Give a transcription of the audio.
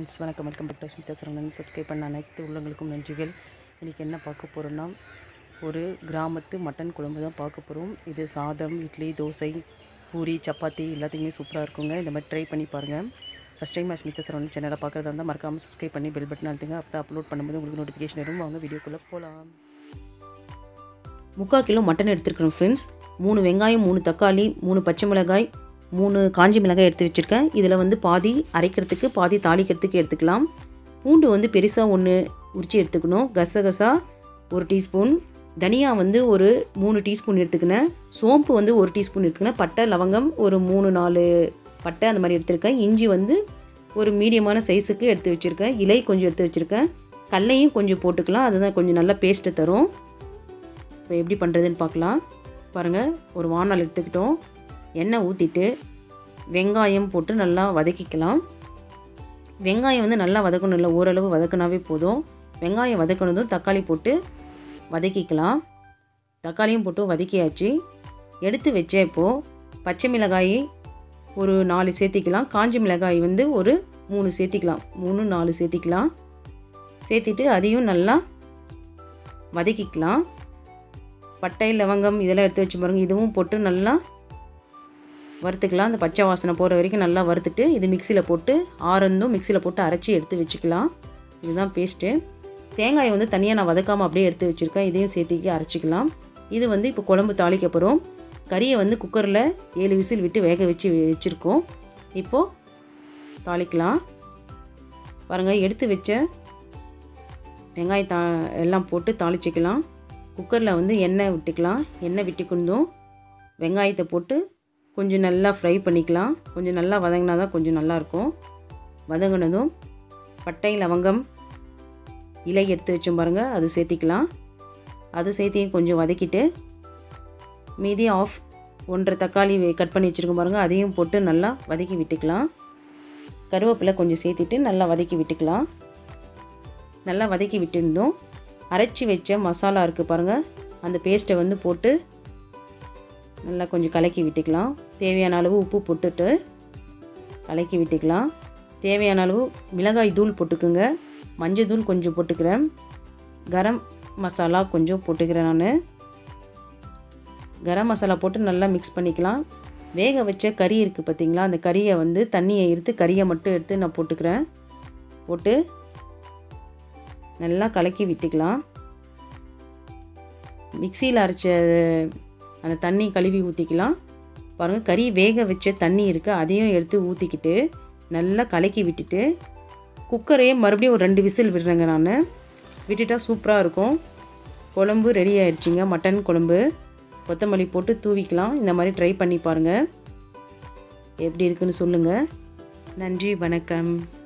friends வணக்கம் welcome back to Smitha Saravanan subscribe பண்ண அனைத்து உள்ளங்களுக்கும் நன்றிகள் இன்றைக்கி என்ன பார்க்க போகிறோன்னா ஒரு கிராமத்து மட்டன் குழம்பு தான் பார்க்க போகிறோம் இது சாதம் இட்லி தோசை பூரி சப்பாத்தி எல்லாத்துக்குமே சூப்பராக இருக்குங்க இந்த மாதிரி ட்ரை பண்ணி பாருங்கள் ஃபஸ்ட் டைம் ஸ்மிதா சரவணன் சேனலை பார்க்குறதா இருந்தால் மறக்காமல் சப்ஸ்கிரைப் பண்ணி பெல் பட்டன் அழுத்துங்க அப்போ அப்லோட் பண்ணும்போது உங்களுக்கு நோட்டிஃபிகேஷன் வரும் வாங்க வீடியோக்குள்ளே போகலாம் முக்கால் கிலோ மட்டன் எடுத்துருக்கணும் ஃப்ரெண்ட்ஸ் மூணு வெங்காயம் மூணு தக்காளி மூணு பச்சை மிளகாய் மூணு காஞ்சி மிளகாய் எடுத்து வச்சுருக்கேன் இதில் வந்து பாதி அரைக்கிறதுக்கு பாதி தாளிக்கிறதுக்கு எடுத்துக்கலாம் பூண்டு வந்து பெருசாக ஒன்று உரித்து எடுத்துக்கணும் கசகசா ஒரு டீஸ்பூன் தனியா வந்து ஒரு மூணு டீஸ்பூன் எடுத்துக்கினேன் சோம்பு வந்து ஒரு டீஸ்பூன் எடுத்துக்கினேன் பட்டை லவங்கம் ஒரு மூணு நாலு பட்டை அந்த மாதிரி எடுத்திருக்கேன் இஞ்சி வந்து ஒரு மீடியமான சைஸுக்கு எடுத்து வச்சுருக்கேன் இலை கொஞ்சம் எடுத்து வச்சுருக்கேன் கடலையும் கொஞ்சம் போட்டுக்கலாம் அதுதான் கொஞ்சம் நல்லா பேஸ்ட்டு தரும் இப்போ எப்படி பண்ணுறதுன்னு பார்க்கலாம் பாருங்கள் ஒரு வானல் எடுத்துக்கிட்டோம் எண்ணெய் ஊற்றிட்டு வெங்காயம் போட்டு நல்லா வதக்கிக்கலாம் வெங்காயம் வந்து நல்லா வதக்கணும் இல்லை ஓரளவு வதக்கினாவே போதும் வெங்காயம் வதக்கினதும் தக்காளி போட்டு வதக்கிக்கலாம் தக்காளியும் போட்டு வதக்கியாச்சு எடுத்து வச்சேன் இப்போது பச்சை மிளகாய் ஒரு நாலு சேர்த்திக்கலாம் காஞ்சி மிளகாய் வந்து ஒரு மூணு சேர்த்திக்கலாம் மூணு நாலு சேர்த்திக்கலாம் சேர்த்திட்டு அதையும் நல்லா வதக்கிக்கலாம் பட்டை லவங்கம் இதெல்லாம் எடுத்து வச்சு பாருங்கள் இதுவும் போட்டு நல்லா வறுத்துக்கலாம் அந்த பச்சை வாசனை போகிற வரைக்கும் நல்லா வறுத்துட்டு இது மிக்சியில் போட்டு ஆறந்தும் மிக்சியில் போட்டு அரைச்சி எடுத்து வச்சுக்கலாம் இதுதான் பேஸ்ட்டு தேங்காயை வந்து தனியாக நான் வதக்காமல் அப்படியே எடுத்து வச்சுருக்கேன் இதையும் சேர்த்திக்கி அரைச்சிக்கலாம் இது வந்து இப்போ குழம்பு தாளிக்க போகிறோம் கறியை வந்து குக்கரில் ஏழு விசில் விட்டு வேக வச்சு வச்சுருக்கோம் இப்போது தாளிக்கலாம் பாருங்கள் எடுத்து வச்ச வெங்காயம் தா எல்லாம் போட்டு தாளிச்சிக்கலாம் குக்கரில் வந்து எண்ணெய் விட்டுக்கலாம் எண்ணெய் விட்டுக்கொண்டும் வெங்காயத்தை போட்டு கொஞ்சம் நல்லா ஃப்ரை பண்ணிக்கலாம் கொஞ்சம் நல்லா வதங்கினா தான் கொஞ்சம் நல்லாயிருக்கும் வதங்கினதும் பட்டை லவங்கம் இலை எடுத்து வச்சோம் பாருங்கள் அது சேர்த்திக்கலாம் அது சேர்த்தியும் கொஞ்சம் வதக்கிட்டு மீதி ஆஃப் ஒன்றரை தக்காளி கட் பண்ணி வச்சுருக்கோம் பாருங்கள் அதையும் போட்டு நல்லா வதக்கி விட்டுக்கலாம் கருவேப்பிலை கொஞ்சம் சேர்த்திட்டு நல்லா வதக்கி விட்டுக்கலாம் நல்லா வதக்கி விட்டுருந்தோம் அரைச்சி வச்ச மசாலா இருக்குது பாருங்கள் அந்த பேஸ்ட்டை வந்து போட்டு நல்லா கொஞ்சம் கலக்கி விட்டுக்கலாம் தேவையான அளவு உப்பு போட்டுட்டு கலக்கி விட்டுக்கலாம் தேவையான அளவு மிளகாய் தூள் போட்டுக்குங்க மஞ்சள் தூள் கொஞ்சம் போட்டுக்கிறேன் கரம் மசாலா கொஞ்சம் போட்டுக்கிறேன் நான் கரம் மசாலா போட்டு நல்லா மிக்ஸ் பண்ணிக்கலாம் வேக வச்ச கறி இருக்குது பார்த்திங்களா அந்த கறியை வந்து தண்ணியை எடுத்து கறியை மட்டும் எடுத்து நான் போட்டுக்கிறேன் போட்டு நல்லா கலக்கி விட்டுக்கலாம் மிக்சியில் அரைச்ச அந்த தண்ணி கழுவி ஊற்றிக்கலாம் பாருங்கள் கறி வேக வச்ச தண்ணி இருக்குது அதையும் எடுத்து ஊற்றிக்கிட்டு நல்லா கலக்கி விட்டுட்டு குக்கரையே மறுபடியும் ஒரு ரெண்டு விசில் விடுறேங்க நான் விட்டுட்டா சூப்பராக இருக்கும் குழம்பு ரெடி ஆயிடுச்சுங்க மட்டன் குழம்பு கொத்தமல்லி போட்டு தூவிக்கலாம் இந்த மாதிரி ட்ரை பண்ணி பாருங்கள் எப்படி இருக்குன்னு சொல்லுங்கள் நன்றி வணக்கம்